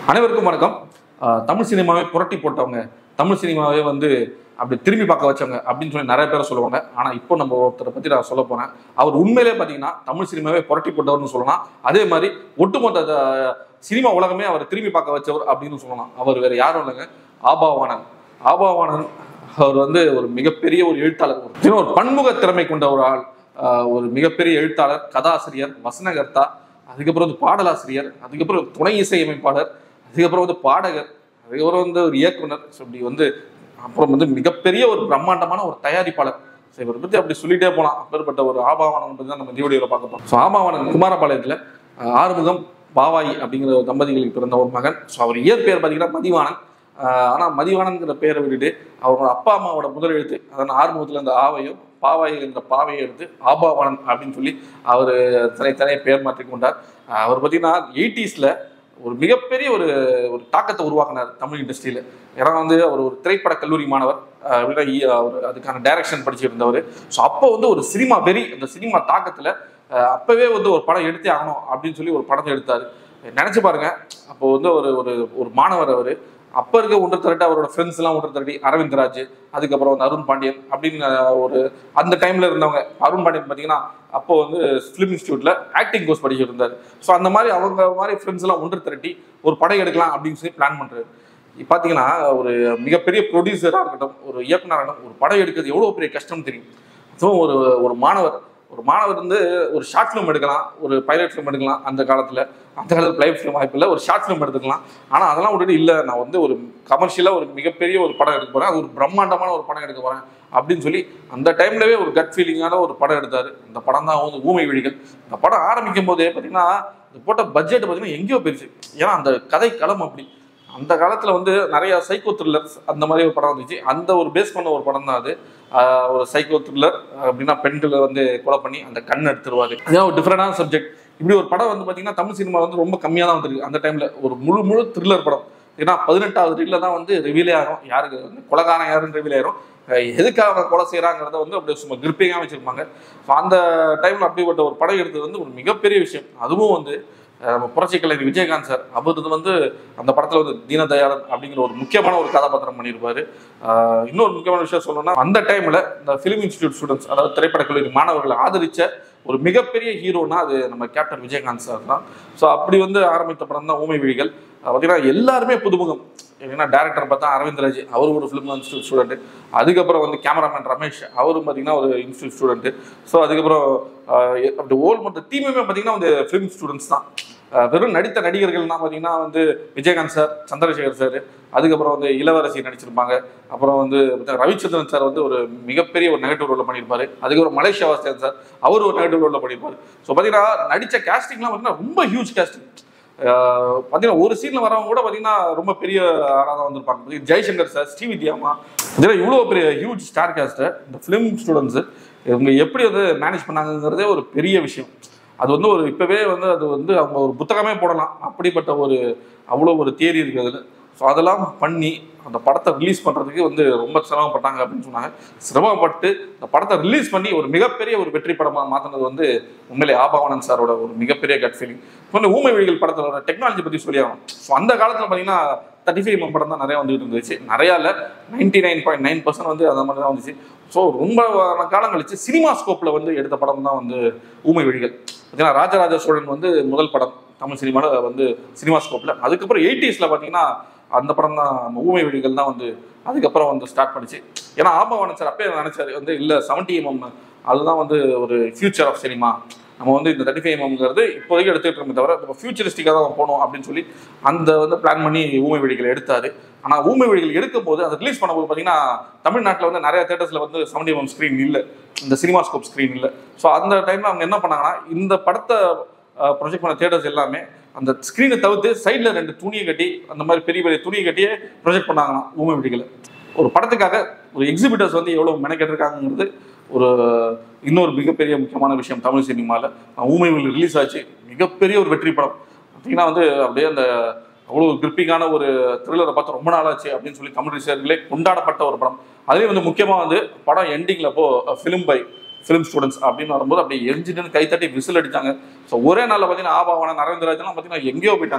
அனைவருக்கும் வணக்கம் ஆஹ் தமிழ் சினிமாவை புரட்டி போட்டவங்க தமிழ் சினிமாவே வந்து அப்படி திரும்பி பார்க்க வச்சவங்க அப்படின்னு சொல்லி நிறைய பேர் சொல்லுவாங்க ஆனா இப்போ நம்ம ஒருத்தரை பத்தி நான் சொல்ல போறேன் அவர் உண்மையிலே பாத்தீங்கன்னா தமிழ் சினிமாவே புரட்டி போட்டவர்னு சொல்லலாம் அதே மாதிரி ஒட்டுமொத்த ஆஹ், சினிமா உலகமே அவர் திரும்பி பார்க்க வச்சவர் அப்படின்னு சொல்லலாம் அவர் வேற யாரும் இல்லைங்க ஆபாவானன் ஆபாவானன் அவர் வந்து ஒரு மிகப்பெரிய ஒரு எழுத்தாளர் இன்னும் ஒரு பன்முக திறமை கொண்ட ஒரு ஆள் ஆஹ், ஒரு மிகப்பெரிய எழுத்தாளர் கதாசிரியர் வசனகர்த்தா அதுக்கப்புறம் வந்து பாடலாசிரியர் அதுக்கப்புறம் துணை இசையமைப்பாளர் அதுக்கப்புறம் வந்து பாடகர் அதுக்கப்புறம் வந்து ஒரு இயக்குனர் ஸோ இப்படி வந்து அப்புறம் வந்து மிகப்பெரிய ஒரு பிரம்மாண்டமான ஒரு தயாரிப்பாளர் ஸோ இவரை பற்றி அப்படி சொல்லிட்டே போகலாம் அப்பேற்பட்ட ஒரு ஆபாவனம் பற்றி தான் நம்ம இந்த வீடியோவில் பார்க்க போகிறோம் ஸோ ஆபாவனம் குமாரபாளையத்தில் அஹ், ஆறுமுகம் பாவாயி அப்படிங்கிற ஒரு தம்பதிகளுக்கு பிறந்த ஒரு மகன் ஸோ அவர் இயற்பெயர் பார்த்தீங்கன்னா மதிவாணன் ஆனால் மதிவாணன்கிற பேரை விட்டுட்டு அவரோட அப்பா அம்மாவோட முதல் எழுத்து அதாவது ஆறுமுகத்தில் இந்த ஆவையும் பாவாயில் என்ற பாவையை எடுத்து ஆபாவானன் அப்படின்னு சொல்லி அவர் தனித்தனியே பெயர் மாற்றி கொண்டார் அஹ் அவர் பார்த்தீங்கன்னா எயிட்டிஸில் ஒரு மிகப்பெரிய ஒரு ஒரு தாக்கத்தை உருவாக்கினார் தமிழ் இண்டஸ்ட்ரியில் ஏன்னா வந்து அவர் ஒரு திரைப்பட கல்லூரி மாணவர் அஹ் அப்படின்னா ஈ- அவர் அதுக்கான டைரக்ஷன் படிச்சிருந்தவர் ஸோ அப்போ வந்து ஒரு சினிமா வெறி அந்த சினிமா தாக்கத்தில் அப்போவே வந்து ஒரு படம் எடுத்தே ஆகணும் அப்படின்னு சொல்லி ஒரு படத்தை எடுத்தார் நினச்சி பாருங்க அப்போ வந்து ஒரு ஒரு ஒரு மாணவர் அவர் அப்போ இருக்க ஒன்று திரட்டு அவரோட ஃப்ரெண்ட்ஸ் எல்லாம் ஒன்று திரட்டி அரவிந்த் ராஜ் அதுக்கப்புறம் வந்து அருண் பாண்டியன் அப்படின்னு அஹ், ஒரு அந்த டைம்ல இருந்தவங்க அருண் பாண்டியன் பார்த்தீங்கன்னா அப்போ வந்து ஃபிலிம் இன்ஸ்டியூட்ல ஆக்டிங் கோர்ஸ் படிச்சுட்டு இருந்தார் ஸோ அந்த மாதிரி அவங்க மாதிரி ஃப்ரெண்ட்ஸ் எல்லாம் ஒன்று திரட்டி ஒரு படம் எடுக்கலாம் அப்படின்னு சொல்லி பிளான் பண்றாரு இப்ப பார்த்தீங்கன்னா ஒரு மிகப்பெரிய ப்ரொடியூசராக இருக்கட்டும் ஒரு இயக்குனராக இருக்கட்டும் ஒரு படம் எடுக்கிறது எவ்வளோ பெரிய கஷ்டம் தெரியும் அதுவும் ஒரு ஒரு மாணவர் ஒரு மாணவர் வந்து ஒரு ஷார்ட் ஃபிலிம் எடுக்கலாம் ஒரு பைலட் ஃபிலிம் எடுக்கலாம் அந்த காலத்தில் அந்த காலத்தில் பிளைட் ஃபிலிம் வாய்ப்பு இல்லை ஒரு ஷார்ட் ஃபிலிம் எடுத்துக்கலாம் ஆனால் அதெல்லாம் விட்டுட்டு இல்லை நான் வந்து ஒரு கமர்ஷியலாக ஒரு மிகப்பெரிய ஒரு படம் எடுக்க போகிறேன் அது ஒரு பிரம்மாண்டமான ஒரு படம் எடுக்க போகிறேன் அப்படின்னு சொல்லி அந்த டைம்லவே ஒரு கட் ஃபீலிங்கான ஒரு படம் எடுத்தார் இந்த படம் தான் வந்து ஊமை விழிகள் இந்த படம் ஆரம்பிக்கும் போதே பார்த்தீங்கன்னா இது போட்ட பட்ஜெட் பார்த்தீங்கன்னா எங்கேயோ பெருசு ஏன்னா அந்த கதை களம் அப்படி அந்த காலத்துல வந்து நிறைய சைக்கோ த்ரில்லர்ஸ் அந்த மாதிரி ஒரு படம் வந்துச்சு அந்த ஒரு பேஸ் பண்ண ஒரு படம் தான் அது ஆஹ் ஒரு சைக்கோ த்ரில்லர் அப்படின்னா பெண்களை வந்து கொலை பண்ணி அந்த கண் எடுத்துருவாரு அதான் ஒரு டிஃப்ரெண்டான சப்ஜெக்ட் இப்படி ஒரு படம் வந்து பாத்தீங்கன்னா தமிழ் சினிமா வந்து ரொம்ப கம்மியாக தான் வந்திருக்கு அந்த டைம்ல ஒரு முழு முழு த்ரில்லர் படம் ஏன்னா பதினெட்டாவது ரீல்ல தான் வந்து ரிவீலே ஆகும் யாருக்கு வந்து கொலகாரன் யாருன்னு ரிவீல் ஆயிரும் அஹ் எதுக்காக அவங்க கொலை செய்யறாங்கிறத வந்து அப்படியே சும்மா கிரிப்பிங்காக வச்சிருப்பாங்க So அந்த டைம்ல அப்படிப்பட்ட ஒரு படம் எடுத்தது வந்து ஒரு மிகப்பெரிய விஷயம் அதுவும் வந்து அஹ் நம்ம புரட்சி கலைஞர் விஜயகாந்த் சார் அவர் இது வந்து அந்த படத்துல வந்து தீனதயாளன் அப்படிங்கிற ஒரு முக்கியமான ஒரு கதாபாத்திரம் பண்ணியிருப்பாரு ஆஹ் இன்னொரு முக்கியமான விஷயம் சொல்லணும்னா அந்த டைம்ல இந்த ஃபிலிம் இன்ஸ்டியூட் ஸ்டூடெண்ட்ஸ் அதாவது திரைப்பட கல்லூரி மாணவர்களை ஆதரிச்ச ஒரு மிகப்பெரிய ஹீரோனா அது நம்ம கேப்டன் விஜயகாந்த் சார் தான் ஸோ அப்படி வந்து ஆரம்பித்த படம் தான் ஊமை விழிகள் அஹ் பார்த்தீங்கன்னா எல்லாருமே புதுமுகம் ஏன்னா டேரக்டர் பார்த்தா அரவிந்த் ராஜ் அவர் ஒரு ஃபிலிம் இன்ஸ்டியூட் ஸ்டூடெண்ட் அதுக்கப்புறம் வந்து கேமராமேன் ரமேஷ் அவரும் பார்த்தீங்கன்னா ஒரு இன்ஸ்டியூட் ஸ்டூடெண்ட் ஸோ அதுக்கப்புறம் ஆஹ் எ- அப்படி ஓல் மொத்த டீமுமே பார்த்தீங்கன்னா வந்து ஃபிலிம் ஸ்டூடெண்ட்ஸ் தான் ஆஹ் வெறும் நடித்த நடிகர்கள்னா பார்த்தீங்கன்னா வந்து விஜயகாந்த் சார் சந்திரசேகர் சார் அதுக்கப்புறம் வந்து இளவரசி நடிச்சிருப்பாங்க அப்புறம் வந்து பார்த்தா ரவிச்சந்திரன் சார் வந்து ஒரு மிகப்பெரிய ஒரு நெகட்டிவ் ரோலில் பண்ணியிருப்பாரு அதுக்கப்புறம் மலேசியா வாஸ்தேன் சார் அவர் ஒரு நெகட்டிவ் ரோலில் பண்ணியிருப்பாரு ஸோ பார்த்தீங்கன்னா நடித்த கேஸ்டிங்லாம் பார்த்தீங்கன்னா ரொம்ப ஹியூஜ் கேஸ்டிங் பார்த்தீங்கன்னா ஒரு சீனில் வரவங்க கூட பார்த்தீங்கன்னா ரொம்ப பெரிய ஆளாக தான் வந்திருப்பாங்க பார்த்தீங்கன்னா ஜெய்சங்கர் சார் ஸ்ரீவித்யாமா இதெல்லாம் இவ்வளோ பெரிய ஹியூஜ் ஸ்டார் கேஸ்ட்டை இந்த ஃபிலிம் ஸ்டூடெண்ட்ஸு இவங்க எப்படி வந்து மேனேஜ் பண்ணாங்கங்கிறதே ஒரு பெரிய விஷயம் அது வந்து ஒரு இப்போவே வந்து அது வந்து அவங்க ஒரு புத்தகமே போடலாம் அப்படிப்பட்ட ஒரு அவ்வளோ ஒரு தியரி இருக்குது அதில் ஸோ அதெல்லாம் பண்ணி அந்த படத்தை ரிலீஸ் பண்ணுறதுக்கு வந்து ரொம்ப சிரமப்பட்டாங்க அப்படின்னு சொன்னாங்க சிரமப்பட்டு இந்த படத்தை ரிலீஸ் பண்ணி ஒரு மிகப்பெரிய ஒரு வெற்றி படமாக மாற்றினது வந்து உண்மையிலே ஆபாவனன் சாரோட ஒரு மிகப்பெரிய கட் ஃபீலிங் இப்போ வந்து ஊமை விழிகள் படத்தோட டெக்னாலஜி பற்றி சொல்லி ஆகணும் ஸோ அந்த காலத்தில் பார்த்தீங்கன்னா தேர்ட்டி ஃபைவ் படம் தான் நிறையா வந்துட்டு இருந்துச்சு நிறையா இல்லை ninety nine point nine percent வந்து அந்த மாதிரி தான் வந்துச்சு ஸோ ரொம்ப காலம் கழிச்சு சினிமா ஸ்கோப்பில் வந்து எடுத்த படம் தான் வந்து ஊமை விழிகள் பார்த்தீங்கன்னா ராஜராஜ சோழன் வந்து முதல் படம் தமிழ் சினிமாவில் வந்து சினிமா ஸ்கோப்பில் அதுக்கப்புறம் எயிட்டிஸில் பார்த்தீங்கன்னா அந்த படம் தான் நம்ம ஊமை விழிகள் தான் வந்து அதுக்கப்புறம் வந்து ஸ்டார்ட் பண்ணிச்சு ஏன்னா ஆபவானன் சார் அப்பயே நினைச்சாரு வந்து இல்லை செவன்டி எம்எம் அதுதான் வந்து ஒரு ஃபியூச்சர் ஆஃப் சினிமா நம்ம வந்து இந்த தேர்ட்டி ஃபைவ் எம்எம்ங்கிறது இப்போதைக்கு எடுத்துக்கிட்டு இருக்கோமே தவிர நம்ம ஃபியூச்சரிஸ்டிக்காக தான் போகணும் அப்படின்னு சொல்லி அந்த வந்து பிளான் பண்ணி ஊமை வெடிகள் எடுத்தாரு ஆனால் ஊமை வெடிகள் எடுக்கும் போது அதை ரிலீஸ் பண்ணும்போது பார்த்தீங்கன்னா தமிழ்நாட்டில் வந்து நிறைய தேட்டர்ஸில் வந்து செவன்டி எம்எம் ஸ்க்ரீன் இல்லை இந்த சினிமா ஸ்கோப் ஸ்க்ரீன் இல்லை ஸோ அந்த டைமில் அவங்க என்ன பண்ணாங்கன்னா இந்த படத்தை ப்ரொஜெக்ட் பண்ண தேட்டர்ஸ் எல்லாமே அந்த ஸ்க்ரீனை தவிர்த்து சைடில் ரெண்டு துணியை கட்டி அந்த மாதிரி பெரிய பெரிய துணியை கட்டியே ப்ரொஜெக்ட் பண்ணாங்களாம் ஊமை வெடிகளை ஒரு படத்துக்காக ஒரு எக்ஸிபிட்டர்ஸ் வந்து எவ்வளோ மெனக்கெட்டிருக்காங்கிறது ஒரு இன்னொரு மிகப்பெரிய முக்கியமான விஷயம் தமிழ் சினிமாவில் ஊமை ரிலீஸ் ஆச்சு மிகப்பெரிய ஒரு வெற்றி படம் பார்த்தீங்கன்னா வந்து அப்படியே அந்த அவ்வளோ கிரிப்பிங்கான ஒரு த்ரில்லரை பார்த்து ரொம்ப நாள் ஆச்சு அப்படின்னு சொல்லி தமிழ் ரசிகர்களே கொண்டாடப்பட்ட ஒரு படம் அதுலேயும் வந்து முக்கியமாக வந்து படம் எண்டிங்கில் அப்போ ஃபிலிம் பை ஃபிலிம் ஸ்டூடெண்ட்ஸ் அப்படின்னு வரும்போது அப்படியே எரிஞ்சுட்டு கைத்தட்டி விசில் அடிச்சாங்க ஸோ ஒரே நாளில் பார்த்தீங்கன்னா ஆபாவான அரவிந்தராஜெல்லாம் பார்த்தீங்கன்னா எங்கேயோ போயிட்டாங்க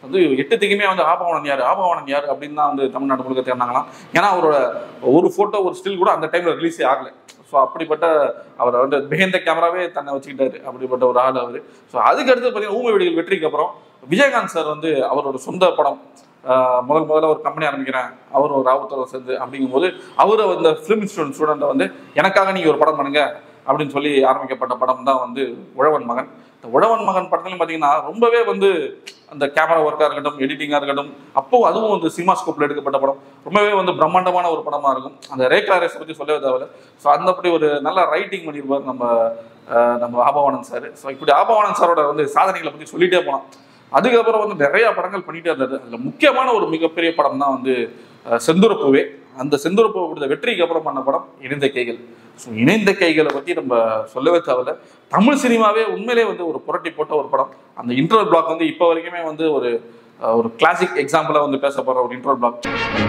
வந்து எட்டு திக்குமே வந்து ஆபவானன் யார் ஆபவானன் யார் அப்படின்னு தான் வந்து தமிழ்நாடு முழுக்க தேர்ந்தாங்களாம் ஏன்னா அவரோட ஒரு ஃபோட்டோ ஒரு ஸ்டில் கூட அந்த டைமில் ரிலீஸே ஆகலை ஸோ அப்படிப்பட்ட அவர் வந்து பிஹைண்ட் த கேமராவே தன்னை வச்சுக்கிட்டாரு அப்படிப்பட்ட ஒரு ஆள் அவர் ஸோ அதுக்கு அடுத்து பார்த்தீங்கன்னா ஊமை வெடிகள் வெற்றிக்கு அப்புறம் விஜயகாந்த் சார் வந்து அவரோட சொந்த படம் ஆஹ் முதல் முதல்ல ஒரு கம்பெனி ஆரம்பிக்கிறேன் அவர் ஒரு ராவுத்தரோட சேர்ந்து அப்படிங்கும்போது அவர் அந்த ஃபிலிம் இன்ஸ்டியூட் ஸ்டூடெண்ட்டை வந்து எனக்காக நீங்கள் ஒரு படம் பண்ணுங்க அப்படின்னு சொல்லி ஆரம்பிக்கப்பட்ட படம் தான் வந்து உழவன் மகன் இந்த உழவன் மகன் படத்துலையும் பார்த்தீங்கன்னா ரொம்பவே வந்து அந்த கேமரா ஒர்க்காக இருக்கட்டும் எடிட்டிங்காக இருக்கட்டும் அப்போ அதுவும் வந்து சினிமா ஸ்கோப்பில் எடுக்கப்பட்ட படம் ரொம்பவே வந்து பிரம்மாண்டமான ஒரு படமாக இருக்கும் அந்த ரேக்லா ரேஸை பற்றி சொல்லவே தேவையில்ல ஸோ அந்த அப்படி ஒரு நல்ல ரைட்டிங் பண்ணியிருப்பார் நம்ம ஆஹ் நம்ம ஆபவானந்த் சார் ஸோ இப்படி ஆபவானந்த் சாரோட வந்து சாதனைகளை பற்றி சொல்லிட்டே போகலாம் அதுக்கப்புறம் வந்து நிறைய படங்கள் பண்ணிட்டே இருந்தாரு அதில் முக்கியமான ஒரு மிகப்பெரிய படம் தான் வந்து அஹ், செந்துரப்பூவே அந்த செந்துரப்பூவை கொடுத்த வெற்றிக்கு அப்புறம் பண்ண படம் இணைந்த கைகள் ஸோ இணைந்த கைகளை பற்றி நம்ம சொல்லவே தேவையில்ல தமிழ் சினிமாவே உண்மையிலே வந்து ஒரு புரட்டி போட்ட ஒரு படம் அந்த இன்டர்வல் பிளாக் வந்து இப்போ வரைக்குமே வந்து ஒரு அஹ், ஒரு கிளாசிக் எக்ஸாம்பிளாக வந்து பேசப்படுற ஒரு இன்டர்வல் பிளாக்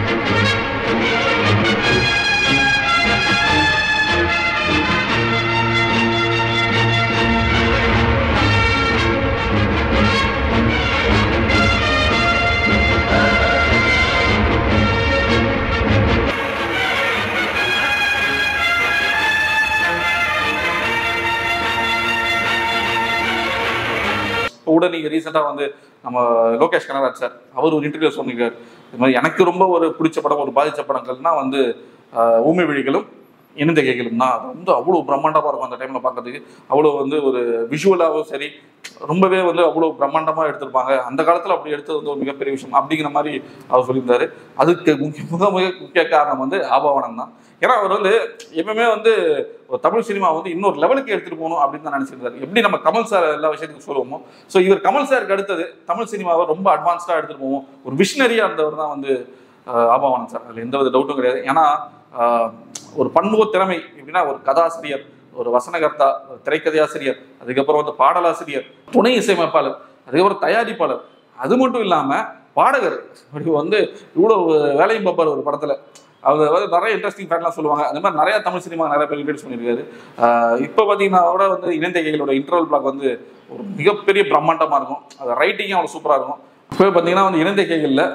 இப்போ கூட நீங்கள் ரீசெண்டாக வந்து நம்ம லோகேஷ் கனகராஜ் சார் அவர் ஒரு இன்டர்வியூ சொன்னிருக்காரு இது மாதிரி எனக்கு ரொம்ப ஒரு பிடிச்ச படம் ஒரு பாதிச்ச படங்கள்னா வந்து ஆஹ், ஊமை விழிகளும் இணைந்த கைகளும் தான் அது வந்து அவ்வளோ பிரம்மாண்டமாக இருக்கும் அந்த டைமில் பார்க்கறதுக்கு அவ்வளோ வந்து ஒரு விஷுவலாகவும் சரி ரொம்பவே வந்து அவ்வளோ பிரம்மாண்டமாக எடுத்திருப்பாங்க அந்த காலத்தில் அப்படி எடுத்தது வந்து ஒரு மிகப்பெரிய விஷயம் அப்படிங்கிற மாதிரி அவர் சொல்லியிருந்தாரு அதுக்கு முக்கிய மிக மிக முக்கிய காரணம் வந்து ஆபாவனம் தான் ஏன்னா அவர் வந்து எப்பவுமே வந்து ஒரு தமிழ் சினிமா வந்து இன்னொரு லெவலுக்கு எடுத்துட்டு போகணும் அப்படின்னு தான் நினைச்சிருந்தாரு எப்படி நம்ம கமல் சார் எல்லா விஷயத்துக்கும் சொல்லுவோமோ ஸோ இவர் கமல் சாருக்கு அடுத்தது தமிழ் சினிமாவை ரொம்ப அட்வான்ஸ்டாக எடுத்துட்டு போவோம் ஒரு விஷனரியாக இருந்தவர் தான் வந்து ஆஹ், ஆபாவானன் சார் அதில் எந்த வித டவுட்டும் கிடையாது ஏன்னா ஆஹ், ஒரு பன்முக திறமை எப்படின்னா ஒரு கதாசிரியர் ஒரு வசனகர்த்தா ஒரு திரைக்கதையாசிரியர் அதுக்கப்புறம் வந்து பாடலாசிரியர் துணை இசையமைப்பாளர் அதுக்கப்புறம் தயாரிப்பாளர் அது மட்டும் இல்லாமல் பாடகர் இப்படி வந்து இவ்வளோ வேலையும் பார்ப்பார் ஒரு படத்தில் அவர் வந்து நிறைய இன்ட்ரெஸ்டிங் ஃபேக்ட்லாம் சொல்லுவாங்க அந்த மாதிரி நிறைய தமிழ் சினிமா நிறைய பேர் இன்ட்ரடியூஸ் பண்ணியிருக்காரு ஆஹ் இப்போ பார்த்தீங்கன்னா கூட வந்து இணைந்த கைகளோட இன்டர்வல் பிளாக் வந்து ஒரு மிகப்பெரிய பிரம்மாண்டமாக இருக்கும் அது ரைட்டிங்கும் அவ்வளோ சூப்பராக இருக்கும் இப்போ பார்த்தீங்கன்னா வந்து இணைந்த கைகளில்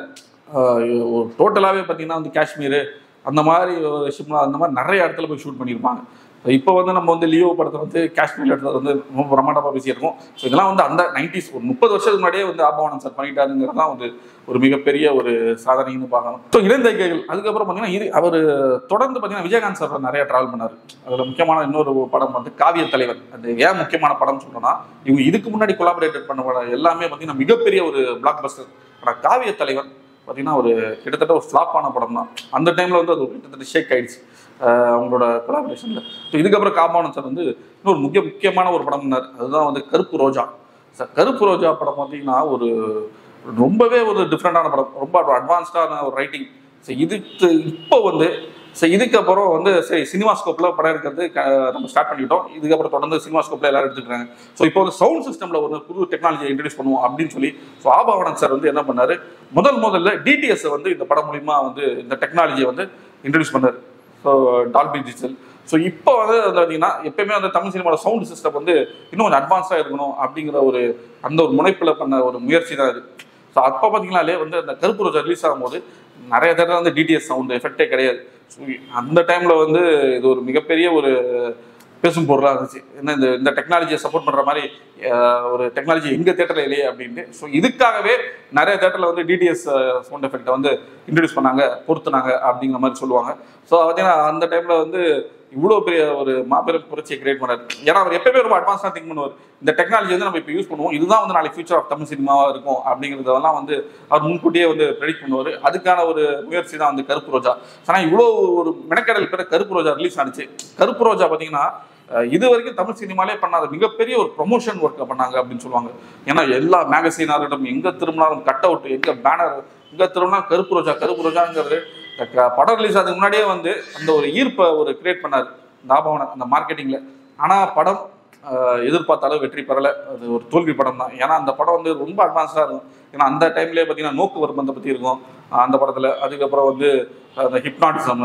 ஒரு டோட்டலாகவே பார்த்தீங்கன்னா வந்து காஷ்மீர் அந்த மாதிரி ஒரு ஷிம்லா அந்த மாதிரி நிறைய இடத்துல போய் ஷூட் பண்ணியிருப்பாங்க இப்போ வந்து நம்ம வந்து லியோ படத்தை வந்து காஷ்மீர் எடுத்தது வந்து ரொம்ப பிரம்மாண்டமாக பேசியிருக்கோம் ஸோ இதெல்லாம் வந்து அந்த நைன்டிஸ் ஒரு முப்பது வருஷத்துக்கு முன்னாடியே வந்து ஆபவானன் சார் பண்ணிட்டாருங்கிறது தான் வந்து ஒரு மிகப்பெரிய ஒரு சாதனைன்னு பார்க்கணும் ஸோ இளைஞர்கள் அதுக்கப்புறம் பார்த்தீங்கன்னா இது அவர் தொடர்ந்து பார்த்தீங்கன்னா விஜயகாந்த் சார் நிறைய ட்ராவல் பண்ணார் அதில் முக்கியமான இன்னொரு படம் வந்து காவிய தலைவர் அது ஏன் முக்கியமான படம் சொல்றேன்னா இவங்க இதுக்கு முன்னாடி கொலாபரேட்டட் பண்ண படம் எல்லாமே பார்த்தீங்கன்னா மிகப்பெரிய ஒரு பிளாக் பஸ்டர் ஆனால் காவிய தலைவர் பார்த்தீங்கன்னா ஒரு கிட்டத்தட்ட ஒரு ஃப்ளாப்பான படம் தான் அந்த டைமில் வந்து அது ஒரு கிட்டத்தட்ட ஷேக் ஆயிடுச்சு ஆஹ் அவங்களோட கொலாபரேஷனில் ஸோ இதுக்கப்புறம் காம்பாவனம் சார் வந்து இன்னொரு முக்கிய முக்கியமான ஒரு படம்னார் அதுதான் வந்து கருப்பு ரோஜா சார் கருப்பு ரோஜா படம் பார்த்தீங்கன்னா ஒரு ரொம்பவே ஒரு டிஃப்ரெண்டான படம் ரொம்ப அட்வான்ஸ்டான ஒரு ரைட்டிங் ஸோ இதுக்கு இப்போ வந்து ஸோ இதுக்கப்புறம் வந்து சரி சினிமா ஸ்கோப்பில் படம் எடுக்கிறது க- நம்ம ஸ்டார்ட் பண்ணிட்டோம் இதுக்கப்புறம் தொடர்ந்து சினிமா ஸ்கோப்பில் எல்லாரும் எடுத்துக்கிறாங்க ஸோ இப்போ வந்து சவுண்ட் சிஸ்டமில் ஒரு புது டெக்னாலஜியை இன்ட்ரடியூஸ் பண்ணுவோம் அப்படின்னு சொல்லி ஸோ ஆபாவனன் சார் வந்து என்ன பண்ணாரு முதல் முதல்ல டிடிஎஸ் வந்து இந்த படம் மூலிமா வந்து இந்த டெக்னாலஜியை வந்து இன்ட்ரடியூஸ் பண்ணாரு ஸோ டால்பி டிஜிட்டல் ஸோ இப்போ வந்து அது பார்த்தீங்கன்னா எப்பயுமே அந்த தமிழ் சினிமாவோட சவுண்ட் சிஸ்டம் வந்து இன்னும் கொஞ்சம் அட்வான்ஸாக இருக்கணும் அப்படிங்கிற ஒரு அந்த ஒரு முனைப்பில் பண்ண ஒரு முயற்சி தான் இது ஸோ அப்போ பார்த்தீங்கன்னாலே வந்து அந்த கருப்பு ரோஜா ரிலீஸ் ஆகும்போது நிறைய தடவை வந்து டிடிஎஸ் சவுண்ட் எஃபெக்டே கிடையாது ஸோ அந்த டைமில் வந்து இது ஒரு மிகப்பெரிய ஒரு பேசும் பொருளாக இருந்துச்சு என்ன இந்த இந்த டெக்னாலஜியை சப்போர்ட் பண்ணுற மாதிரி அஹ், ஒரு டெக்னாலஜி எங்கள் தேட்டரில் இல்லையே அப்படின்ட்டு ஸோ இதுக்காகவே நிறைய தேட்டரில் வந்து டிடிஎஸ் சவுண்ட் எஃபெக்டை வந்து இன்ட்ரடியூஸ் பண்ணாங்க பொருத்துனாங்க அப்படிங்கிற மாதிரி சொல்லுவாங்க ஸோ பார்த்தீங்கன்னா அந்த டைமில் வந்து இவ்வளோ பெரிய ஒரு மாபெரும் புரட்சியை கிரியேட் பண்ணாரு ஏன்னா அவர் எப்பயுமே ரொம்ப அட்வான்ஸாக திங்க் பண்ணுவார் இந்த டெக்னாலஜி வந்து நம்ம இப்போ யூஸ் பண்ணுவோம் இதுதான் வந்து நாளைக்கு ஃபியூச்சர் ஆஃப் தமிழ் சினிமாவாக இருக்கும் அப்படிங்கிறதெல்லாம் வந்து அவர் முன்கூட்டியே வந்து ப்ரெடிக்ட் பண்ணுவார் அதுக்கான ஒரு முயற்சி தான் வந்து கருப்பு ரோஜா ஆனால் இவ்வளோ ஒரு மெனக்கடல் பேர் கருப்பு ரோஜா ரிலீஸ் ஆனிச்சு கருப்பு ரோஜா பார்த்தீங்கன்னா அஹ், இது வரைக்கும் தமிழ் சினிமாலே பண்ணாத மிகப்பெரிய ஒரு ப்ரொமோஷன் ஒர்க்கை பண்ணாங்க அப்படின்னு சொல்லுவாங்க ஏன்னா எல்லா மேகசீனாக இருக்கட்டும் எங்கே திரும்பினாலும் கட் அவுட் எங்கே பேனர் எங்கே திரும்பினா கருப்பு ரோஜா கருப்பு ரோஜாங்கிறது இந்த க- படம் ரிலீஸ் ஆகிறதுக்கு முன்னாடியே வந்து அந்த ஒரு ஈர்ப்பை ஒரு கிரியேட் பண்ணார் தாபவன அந்த மார்க்கெட்டிங்கில் ஆனால் படம் ஆஹ், எதிர்பார்த்த அளவு வெற்றி பெறலை அது ஒரு தோல்வி படம் தான் ஏன்னா அந்த படம் வந்து ரொம்ப அட்வான்ஸ்டாக இருக்கும் ஏன்னா அந்த டைம்லேயே பார்த்தீங்கன்னா நோக்கு வர்மத்தை பற்றி இருக்கும் ஆஹ் அந்த படத்தில் அதுக்கப்புறம் வந்து அந்த ஹிப்னாட்டிசம்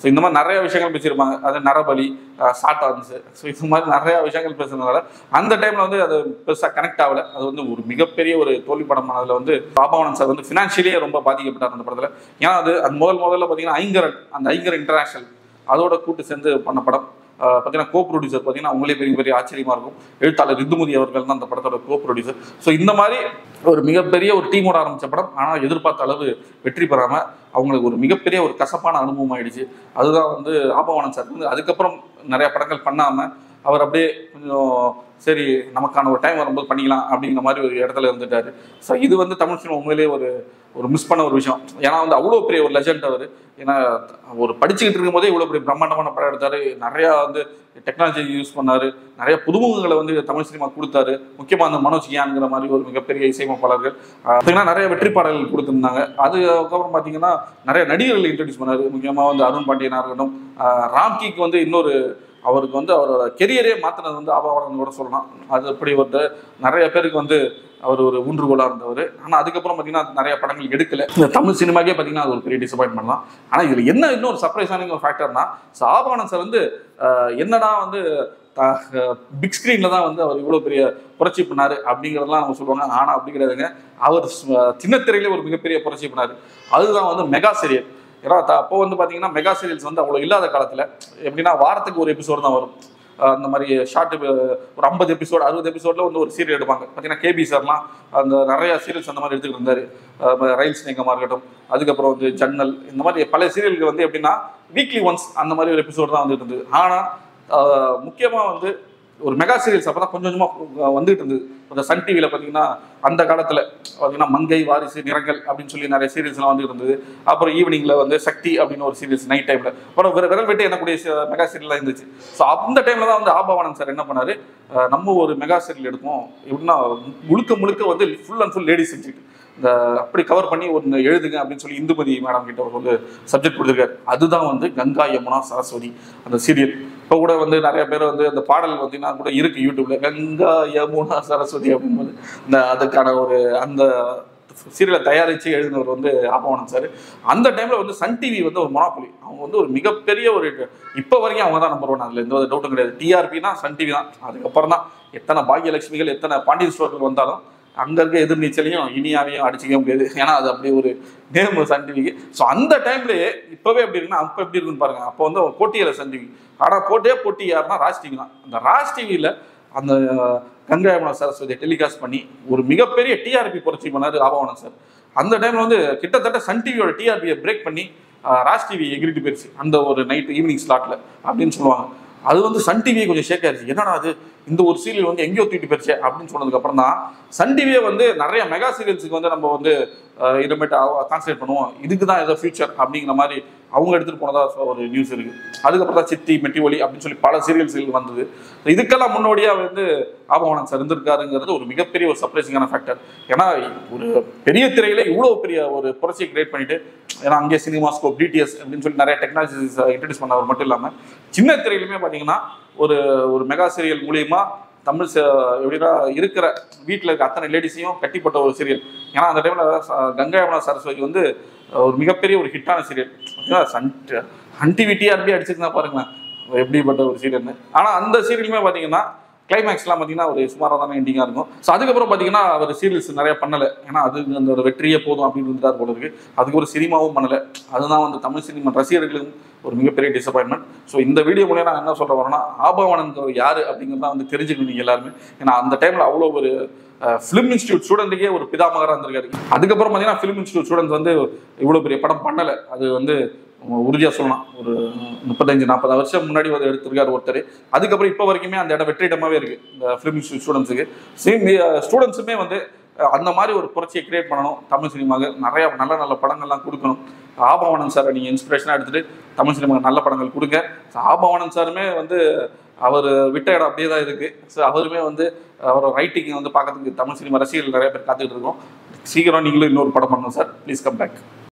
ஸோ இந்த மாதிரி நிறைய விஷயங்கள் பேசியிருப்பாங்க அது நரபலி ஷார்ட் ஆன்ஸ் ஸோ இந்த மாதிரி நிறைய விஷயங்கள் பேசுனதுனால அந்த டைம்ல வந்து அது பெருசாக கனெக்ட் ஆகல அது வந்து ஒரு மிகப்பெரிய ஒரு தோல்வி படம் அதில் வந்து பாபாவனன் சார் வந்து ஃபினான்ஷியலியே ரொம்ப பாதிக்கப்பட்டார் அந்த படத்தில் ஏன்னா அது அது முதல் முதல்ல பார்த்தீங்கன்னா ஐங்கரன் அந்த ஐங்கர் இன்டர்நேஷனல் அதோட கூட்டு சேர்ந்து பண்ண படம் ஆஹ் பார்த்தீங்கன்னா கோ ப்ரொடியூசர் பார்த்தீங்கன்னா அவங்களே பெரிய பெரிய ஆச்சரியமா இருக்கும் எழுத்தாளர் ரித்துமதி அவர்கள் தான் அந்த படத்தோட கோ ப்ரொடியூசர் ஸோ இந்த மாதிரி ஒரு மிகப்பெரிய ஒரு டீமோட ஆரம்பிச்ச படம் ஆனால் எதிர்பார்த்த அளவு வெற்றி பெறாம அவங்களுக்கு ஒரு மிகப்பெரிய ஒரு கசப்பான அனுபவம் ஆயிடுச்சு அதுதான் வந்து ஆபவானன் சார் வந்து அதுக்கப்புறம் நிறைய படங்கள் பண்ணாம அவர் அப்படியே கொஞ்சம் சரி நமக்கான ஒரு டைம் வரும்போது பண்ணிக்கலாம் அப்படிங்கிற மாதிரி ஒரு இடத்துல இருந்துட்டாரு ஸோ இது வந்து தமிழ் சினிமா உண்மையிலேயே ஒரு ஒரு மிஸ் பண்ண ஒரு விஷயம் ஏன்னா வந்து அவ்வளோ பெரிய ஒரு லெஜண்ட் அவர் ஏன்னா ஒரு படிச்சுக்கிட்டு இருக்கும்போதே இவ்வளோ பெரிய பிரம்மாண்டமான படம் எடுத்தாரு நிறையா வந்து டெக்னாலஜி யூஸ் பண்ணாரு நிறைய புதுமுகங்களை வந்து தமிழ் சினிமா கொடுத்தாரு முக்கியமாக அந்த மனோஜ் கியான்ங்கிற மாதிரி ஒரு மிகப்பெரிய இசையமைப்பாளர்கள் ஆஹ் பார்த்தீங்கன்னா நிறைய வெற்றி பாடல்கள் கொடுத்துருந்தாங்க அதுக்கப்புறம் பார்த்தீங்கன்னா நிறைய நடிகர்கள் இன்ட்ரடியூஸ் பண்ணாரு முக்கியமாக வந்து அருண் பாண்டியனா இருக்கட்டும் ஆஹ் ராம்கிக்கு வந்து இன்னொரு அவருக்கு வந்து அவரோட கெரியரே மாற்றினது வந்து ஆபாவரன் கூட சொல்லலாம் அது அப்படி வந்து நிறைய பேருக்கு வந்து அவர் ஒரு ஊன்றுகோலாக இருந்தவர் ஆனால் அதுக்கப்புறம் பார்த்தீங்கன்னா நிறைய படங்கள் எடுக்கல இந்த தமிழ் சினிமாக்கே பார்த்தீங்கன்னா அது ஒரு பெரிய டிசப்பாயின்மெண்ட் தான் ஆனால் இதில் என்ன இன்னொரு சர்ப்ரைஸான ஒரு ஃபேக்டர்னா ஆபாவனன் சார் வந்து ஆஹ் என்னடா வந்து பிக் ஸ்க்ரீனில் தான் வந்து அவர் இவ்வளோ பெரிய புரட்சி பண்ணாரு அப்படிங்கிறதெல்லாம் அவங்க சொல்லுவாங்க ஆனால் அப்படி கிடையாதுங்க அவர் சின்னத்திரையிலே ஒரு மிகப்பெரிய புரட்சி பண்ணாரு அதுதான் வந்து மெகா சீரியல் ஏன்னா த- அப்போ வந்து பார்த்தீங்கன்னா மெகா சீரியல்ஸ் வந்து அவ்வளோ இல்லாத காலத்தில் எப்படின்னா வாரத்துக்கு ஒரு எபிசோடு தான் வரும் அஹ் அந்த மாதிரி ஷார்ட் ஒரு ஐம்பது எபிசோடு அறுபது எபிசோடில் வந்து ஒரு சீரியல் எடுப்பாங்க பார்த்தீங்கன்னா கேபி சார்லாம் அந்த நிறைய சீரியல்ஸ் அந்த மாதிரி எடுத்துக்கிட்டு இருந்தாரு அஹ் ரயில் ஸ்நேகமாக இருக்கட்டும் அதுக்கப்புறம் வந்து ஜன்னல் இந்த மாதிரி பல சீரியல்கள் வந்து எப்படின்னா வீக்லி ஒன்ஸ் அந்த மாதிரி ஒரு எபிசோடு தான் வந்துட்டு இருந்தது ஆனால் முக்கியமாக வந்து ஒரு மெகா சீரியல்ஸ் அப்போ தான் கொஞ்சம் கொஞ்சமாக வந்துட்டு இருந்தது இந்த சன் டிவியில் பார்த்தீங்கன்னா அந்த காலத்தில் பார்த்தீங்கன்னா மங்கை வாரிசு நிறங்கள் அப்படின்னு சொல்லி நிறைய சீரியல்ஸ்லாம் வந்து இருந்தது அப்புறம் ஈவினிங்கில் வந்து சக்தி அப்படின்னு ஒரு சீரியல்ஸ் நைட் டைமில் அப்புறம் விர- விரல் வெட்டி என்னக்கூடிய மெகா சீரியலாக இருந்துச்சு ஸோ அந்த டைமில் தான் வந்து ஆபாவானன் சார் என்ன பண்ணாரு அஹ் நம்ம ஒரு மெகா சீரியல் எடுப்போம் எப்படின்னா முழுக்க முழுக்க வந்து full and full ladies subject இந்த அப்படி கவர் பண்ணி ஒன்று எழுதுங்க அப்படின்னு சொல்லி இந்துமதி மேடம் கிட்ட அவர் வந்து சப்ஜெக்ட் கொடுத்துருக்காரு அதுதான் வந்து கங்கா யமுனா சரஸ்வதி அந்த சீரியல் இப்போ கூட வந்து நிறைய பேர் வந்து அந்த பாடல் பார்த்தீங்கன்னா கூட இருக்கு யூடியூப்ல கங்கா யமுனா சரஸ்வதி அப்படிங்கும்போது இந்த அதுக்கான ஒரு அந்த சீரியலை தயாரித்து எழுதினவர் வந்து ஆபவனம் சார் அந்த டைம்ல வந்து சன் டிவி வந்து ஒரு மொனாப்புலி அவங்க வந்து ஒரு மிகப்பெரிய ஒரு இப்போ வரைக்கும் அவங்க தான் நம்பர் ஒன் அதில் எந்த ஒரு டவுட்டும் கிடையாது டிஆர்பினா சன் டிவி தான் அதுக்கப்புறம் தான் எத்தனை பாக்கியலட்சுமிகள் எத்தனை பாண்டியன் ஸ்டோர்கள் வந்தாலும் அங்க இருக்க எதிர்நீச்சலையும் இனியாவையும் அடிச்சிக்க முடியாது ஏன்னா அது அப்படி ஒரு நேம் சன் டிவிக்கு ஸோ அந்த டைம்லயே இப்பவே எப்படி இருக்குன்னா அப்போ எப்படி இருக்குன்னு பாருங்க அப்போ வந்து ஒரு போட்டியில சன் டிவி ஆனா போட்டே போட்டி யாருன்னா ராஜ் டிவி தான் அந்த ராஜ் டிவியில அந்த கங்காயமன சரஸ்வதியை டெலிகாஸ்ட் பண்ணி ஒரு மிகப்பெரிய டிஆர்பி புரட்சி பண்ணாரு ஆபவனம் சார் அந்த டைம்ல வந்து கிட்டத்தட்ட சன் டிவியோட டிஆர்பியை பிரேக் பண்ணி ஆஹ், ராஜ் டிவி எகிரிட்டு போயிருச்சு அந்த ஒரு நைட் ஈவினிங் ஸ்லாட்ல அப்படின்னு சொல்லுவாங்க அது வந்து சன் டிவியை கொஞ்சம் ஷேக் ஆயிருச்சு என்னடா அது இந்த ஒரு சீரியல் வந்து எங்கேயோ தூக்கிட்டு போயிருச்சு அப்படின்னு சொன்னதுக்கு அப்புறம் தான் சன் டிவியே வந்து நிறைய மெகா சீரியல்ஸுக்கு வந்து நம்ம வந்து ஆஹ், இனிமேட்டு கான்சன்ட்ரேட் பண்ணுவோம் இதுக்கு தான் ஏதோ ஃபியூச்சர் அப்படிங்கிற மாதிரி அவங்க எடுத்துட்டு போனதா சொ- ஒரு நியூஸ் இருக்கு அதுக்கப்புறம் தான் சித்தி மெட்டி ஒலி அப்படின்னு சொல்லி பல சீரியல்ஸ்கள் வந்தது இதுக்கெல்லாம் முன்னோடியா வந்து ஆபவனம் சார் இருந்திருக்காருங்கிறது ஒரு மிகப்பெரிய ஒரு சர்ப்ரைசிங்கான ஃபேக்டர் ஏன்னா ஒரு பெரிய திரையில இவ்வளவு பெரிய ஒரு புரட்சியை கிரியேட் பண்ணிட்டு ஏன்னா அங்கே சினிமாஸ்கோப் டிடிஎஸ் அப்படின்னு சொல்லி நிறைய டெக்னாலஜிஸ் இன்ட்ரடியூஸ் பண்ணவர் மட்டும் இல்லாம சின்ன திரையிலுமே பாத்தீங்கன்னா ஒரு ஒரு மெகா சீரியல் மூலியமா தமிழ் ச- எப்படின்னா இருக்கிற வீட்டில் இருக்க அத்தனை லேடிஸையும் கட்டிப்பட்ட ஒரு சீரியல் ஏன்னா அந்த டைம்ல கங்கா யமுனா சரஸ்வதி வந்து ஒரு மிகப்பெரிய ஒரு ஹிட்டான serial Sun Sun TV TRP அடிச்சிருந்தா பாருங்களேன் எப்படிப்பட்ட ஒரு சீரியல்னு ஆனால் அந்த சீரியலுமே பார்த்தீங்கன்னா கிளைமேக்ஸ்லாம் பார்த்தீங்கன்னா ஒரு சுமாராக தானே எண்டிங்காக இருக்கும் ஸோ அதுக்கப்புறம் பார்த்தீங்கன்னா அவர் சீரியல்ஸ் நிறைய பண்ணலை ஏன்னா அது அந்த ஒரு வெற்றியே போதும் அப்படின்னு இருந்தார் போல இருக்கு அதுக்கு ஒரு சினிமாவும் பண்ணலை அதுதான் வந்து தமிழ் சினிமா ரசிகர்களுக்கும் ஒரு மிகப்பெரிய டிசப்பாயின்மெண்ட் ஸோ இந்த வீடியோ மூலியம் நான் என்ன சொல்ல வரேன்னா ஆபவானன் யார் அப்படிங்கிறத வந்து தெரிஞ்சுக்கணும் நீங்கள் எல்லாருமே ஏன்னா அந்த டைமில் அவ்வளோ ஒரு ஃபிலிம் இன்ஸ்டியூட் ஸ்டூடெண்ட்டுக்கே ஒரு பிதாமகராக இருந்திருக்காரு அதுக்கப்புறம் பார்த்தீங்கன்னா ஃபிலிம் இன்ஸ்டியூட் ஸ்டூடெண்ட்ஸ் வந்து இவ்வளோ பெரிய படம் பண்ணலை அது வந்து உறுதியாக சொல்லலாம் ஒரு முப்பத்தஞ்சு நாற்பது வருஷம் முன்னாடி வந்து எடுத்திருக்காரு ஒருத்தர் அதுக்கப்புறம் இப்போ வரைக்குமே அந்த இடம் வெற்றிடமாவே இருக்கு இந்த ஃபிலிம் இன்ஸ்டியூட் ஸ்டூடெண்ட்ஸுக்கு சேம் ஸ்டூடெண்ட்ஸுமே வந்து அஹ், அந்த மாதிரி ஒரு புரட்சியை கிரியேட் பண்ணணும் தமிழ் சினிமாவுக்கு நிறைய நல்ல நல்ல படங்கள்லாம் கொடுக்கணும் ஆபவானன் சாரை நீங்கள் இன்ஸ்பிரேஷனாக எடுத்துட்டு தமிழ் சினிமாவுக்கு நல்ல படங்கள் கொடுங்க So, ஆபவானன் சாருமே வந்து அவர் விட்ட இடம் அப்படியே தான் இருக்கு ஸோ அவருமே வந்து அவரோட ரைட்டிங் வந்து பார்க்கறதுக்கு தமிழ் சினிமா ரசிகர்கள் நிறைய பேர் காத்துக்கிட்டு இருக்கோம் சீக்கிரம் நீங்களும் இன்னொரு படம் பண்ணணும் சார் ப்ளீஸ் கம் பேக்